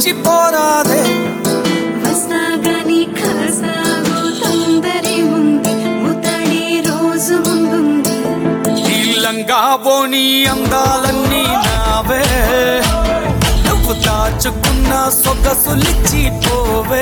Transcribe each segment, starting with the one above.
వచ్చి పోరాదే వస్తాగని ఖాసాగు తొందరే ఉంది ముతడి రోజు ముందుంది నీలంగా పోని అందాలన్నీ నావే నువ్వు దాచుకున్న సొగసులిచ్చి పోవే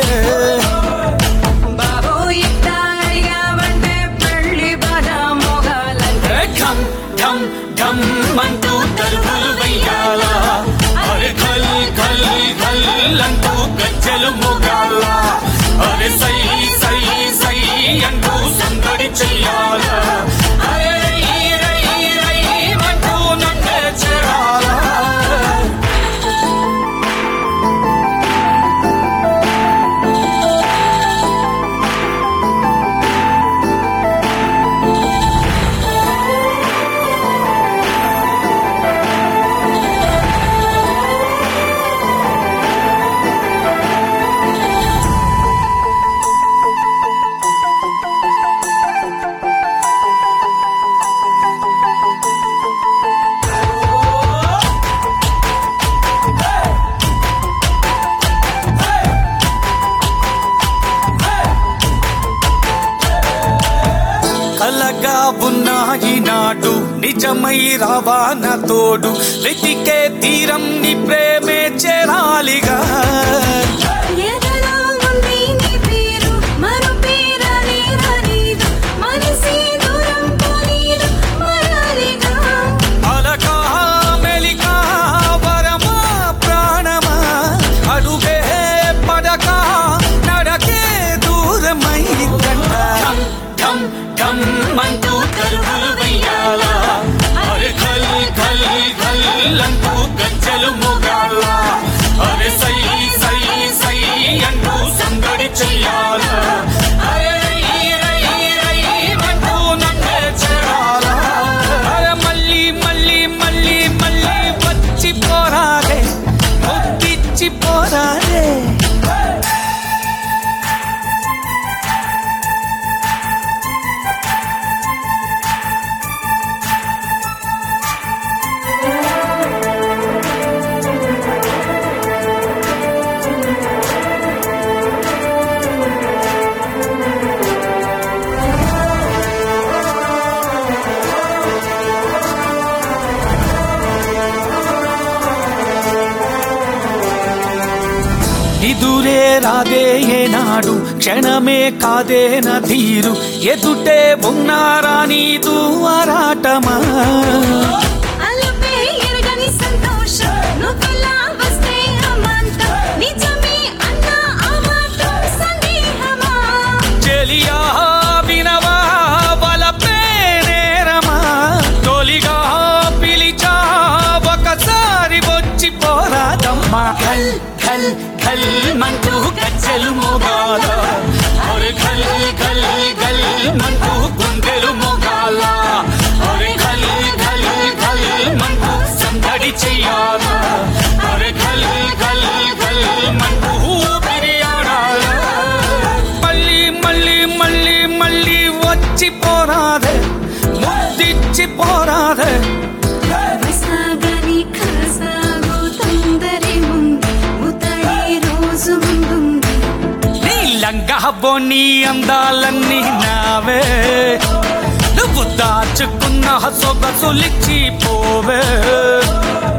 బాబో ఇట్టా అడిగావంటే పెళ్లి బాధ మొగాలంటే ఘమ్ ఘమ్ ఘమ్ అంటూ తలుపులు వెయ్యాలా అరే ఖల్ ఖల్ ఖల్ అంటూ గజ్జలు మొగాల అరే సై సై సై అంటూ సందడి చెయ్యాలా అరే రై రై రై అంటూ నన్నే చేరాలా కలగా ఉన్న ఈనాడు నిజమై రావా నా తోడు వెతికే తీరం నీ ప్రేమే చేరాలిగా ఎదలో ఉంది నీ పేరు మరో పేరాని రానీదు మనసి దూరం పోనీదు మరాలిగా అలకా మెలికా వరమా ప్రాణమా అడుగే పడక నడకే దూరమై కంట ఠం ఠం అంటూ తలుపులు వెయ్యాలా అరే ఖల్ ఖల్ ఖల్ అంటూ గజ్జలు మొగాల అరే సై సై సై అంటూ సందడి చెయ్యాలా అరే రై రై రై అంటూ నన్నే చేరాలా అరే మళ్ళీ మళ్ళీ మళ్ళీ మళ్ళీ వచ్చి పోరాడే ముద్దిచ్చి పోరాడే ఇదురే రాదే ఏనాడు క్షణమే కాదే నదీరు ఎదుటే ఉన్నారా నీదు ఆరాటమా అలపే ఎరగని సంతోషం నువ్వెలా వస్తే అమాంతం నిజమే అన్న ఆ మాత్రం సందేహమా చెలియా వినవా వలపే నేరమా తొలిగా పిలిచా ఒకసారి వచ్చి పోరాదమ్మా ఖల్ ఖల్ ఖల్ మంటూ గజ్జలు మోగాల అరే ఖల్ ఖల్ ఖల్ మంటూ గుండెలు మోగాల అరే ఖల్ ఖల్ ఖల్ మంటూ సందడి చెయ్యాలా అరే ఖల్ ఖల్ ఖల్ మంటూ ఊపిరి ఆడాలా మళ్ళీ మళ్ళీ మళ్ళీ మళ్ళీ వచ్చి పోరాదే ముద్దిచ్చి పోరాదే వస్తాగని ఖాసాగు తొందరే ఉంది ముతడి రోజు ముందుంది నీలంగా బోని అందాలన్నీ నావే నువ్వు దాచుకున్న సొగసులిచ్చి పోవే